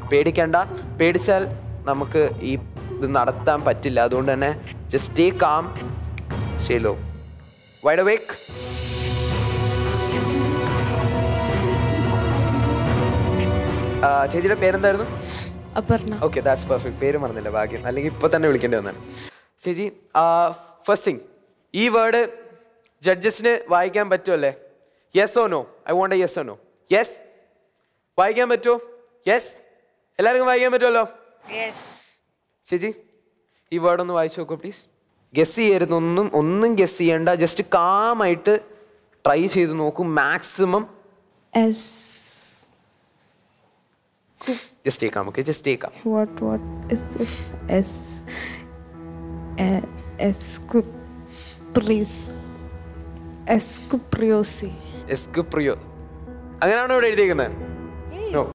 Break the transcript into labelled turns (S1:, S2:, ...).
S1: പേടിക്കേണ്ട പേടിച്ചാൽ നമുക്ക് ഈ ഇത് നടത്താൻ പറ്റില്ല അതുകൊണ്ട് തന്നെ just stay calm shallow wide wake ചേച്ചിയുടെ പേരെന്തായിരുന്നു
S2: അപർണ
S1: ഓക്കെ ദാറ്റ്സ് പെർഫെക്റ്റ് പേര് മറന്നില്ല ഭാഗ്യം അല്ലെങ്കിൽ ഇപ്പൊ തന്നെ വിളിക്കേണ്ടി വന്നാണ് ചേച്ചി ഫസ്റ്റ് തിങ് ഈ വേർഡ് ജഡ്ജസിന് വായിക്കാൻ പറ്റുമല്ലേ yes oh no I won't a yes oh no yes വായിക്കാൻ പറ്റുമോ യെസ് എല്ലാവർക്കും വായിക്കാൻ പറ്റുമല്ലോ ചേച്ചി ഈ വേർഡ് ഒന്ന് വായിച്ചു നോക്കൂ പ്ലീസ് ഗസ് ചെയ്യരുത് ഒന്നും ഒന്നും ഗസ് ചെയ്യണ്ട ജസ്റ്റ് കാമായിട്ട് ട്രൈ ചെയ്ത് നോക്കൂ maximum
S2: yes
S1: just take calm okay just take calm
S2: what what is this s uh, escupris escupriosi
S1: എസ്കു പ്രിയോ അങ്ങനെയാണോ ഇവിടെ എഴുതിയേക്കുന്നത്